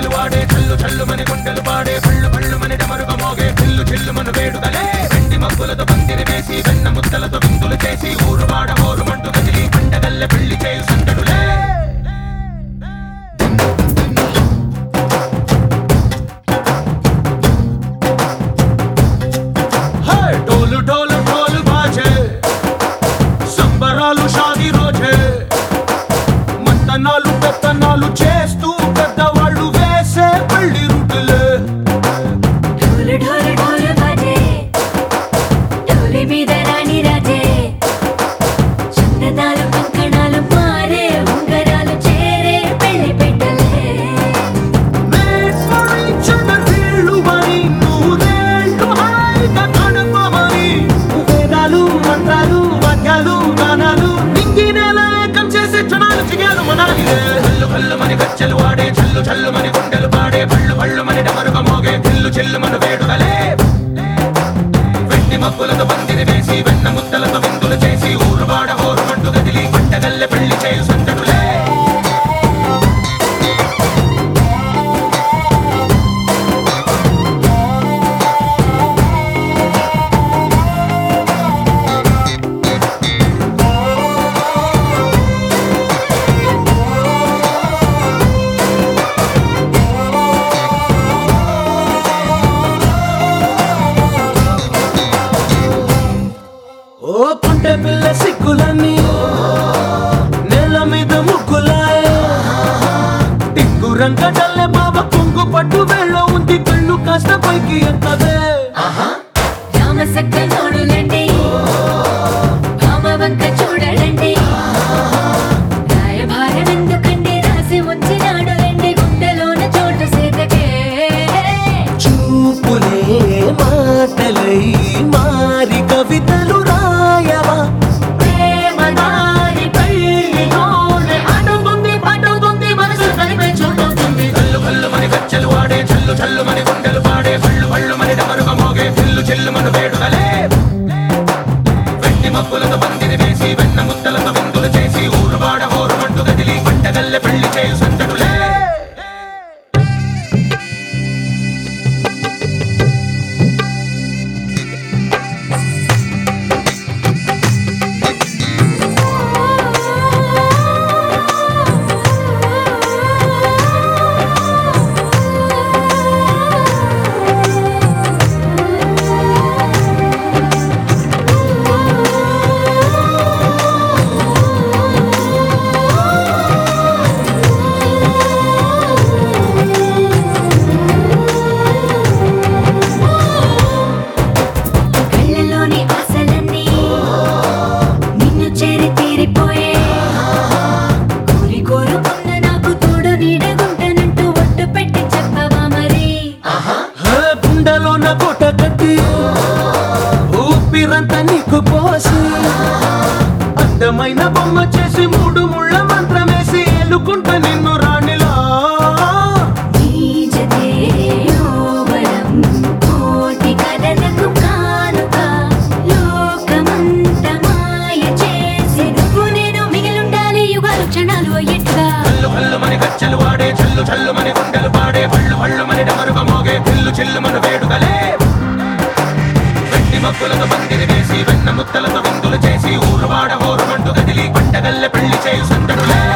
గజ్జలు వాడే చల్లు చల్లు మని గుండెలు పాడే పళ్ళు పళ్ళు మని డమరుగ మోగే చిల్లు చిల్లు మను వేడుదలే వెండి మబ్బులతో పందిరి వేసి వెన్న ముద్దలతో విందులు చేసి ఊరు వాడ హోరు మంటు కదిలి పండగల్లె పెళ్లి చేయు సందడులే హే, డోలు డోలు డోలు బాజే సంబరాలు షాది రోజే మంతనాలు పెత్తనాలు చేస్తూ పెద్దవాళ్ళు వేసే పెళ్లి రుటులే ఢోలు ఢోలు ఢోలు బాజే ఢోలి మీద రాణి రాజే చందనాలు కంకణాలు మారే ఉంగరాలు చేరే పెళ్లి పెట్టలే Made for each other వీళ్ళుమని, నూరేళ్ళు హాయిగా గడపమని. వేదాలు, మంత్రాలు, వాక్యాలు, గానాలు, నింగి నేల ఏకం చేసే క్షణాలు చిగాలు మనాలిలే. హల్లు హల్లు మని గజ్జలు వాడే చల్లు చల్లు మని గుండెలు పాడే పళ్ళు పళ్ళు మని డమరుగ మోగే చిల్లు చిల్లు మను వేడుదలే వెండి మబ్బులతో పందిరి వేసి వెన్న ముద్దలతో విందులు చేసి ఊరు వాడ హోరు మంటు గదిలి పంటగల్లె పెళ్లి చేయు సందడులే ఓ పుంటె పిల్ల సిక్కులన్నీ నేల మీద ముగ్గులాయ టింగు రంగడల్లె బాబ కొంగు పట్టు వెళ్ళ ఉంది కళ్ళు కాస్త పైకి ఎత్తదే రామ సక్క నోడులండి భామ వంక చూడలండి రాయభారం ఎందుకండి రాసి ఉంచినాడు రండి గుండెలోన చోటు సీతకే చూపులే మాటలై మారి కవితలు రాయవా ప్రేమ దారి పెళ్లిలోనే అడుగుంది పడుతుంది మనసు కలిపే చూడుతుంది కల్లు కల్లు మని గజ్జలు వాడే చల్లు చల్లు మని గుండెలు పాడే పళ్ళు పళ్ళు మని డమరుగ మోగే చిల్లు చిల్లు మను వేడుదలే వెండి మబ్బులతో పందిరి వేసి వెన్న ముద్దలతో విందులు చేసి ఊరు వాడ హోరు మంటు గదిలి పంటగల్లె పెళ్లి చేయు సందడులే కళ్ళలోని ఆశలన్నీ నిన్ను చేరి తీరిపోయే కోరి కోరుకున్న నాకు తోడు నీడగుంటానంటూ ఒట్టు పెట్టి చెప్పవా మరి గుండెలోన కోట కట్టి ఊపిరంతా నీకు పోసి అందమైన బొమ్మ చేసి మూడు ముళ్ళ మంత్రమేసి ఎల్లుకుంటా నిన్ను రాణిలా నీజతే యోవరం కోటి కథలకు కానుక లోకమంత మాయ చేసి నువ్వు నేను మిగిలుండాలి యుగాలు క్షణాలు అయ్యేట్టుగా కల్లు కల్లు మని గజ్జలు వాడే చల్లు చల్లు మని గుండెలు పాడే పళ్ళు పళ్ళు మని డమరుగ మోగే చిల్లు చిల్లు మను వేడుదలే వెండి మబ్బులతో పందిరి వేసి వెన్న ముద్దలతో విందులు చేసి ఊరు వాడ హోరు మంటు కదిలి పంటగల్లె పెళ్లి చేయు సందడులే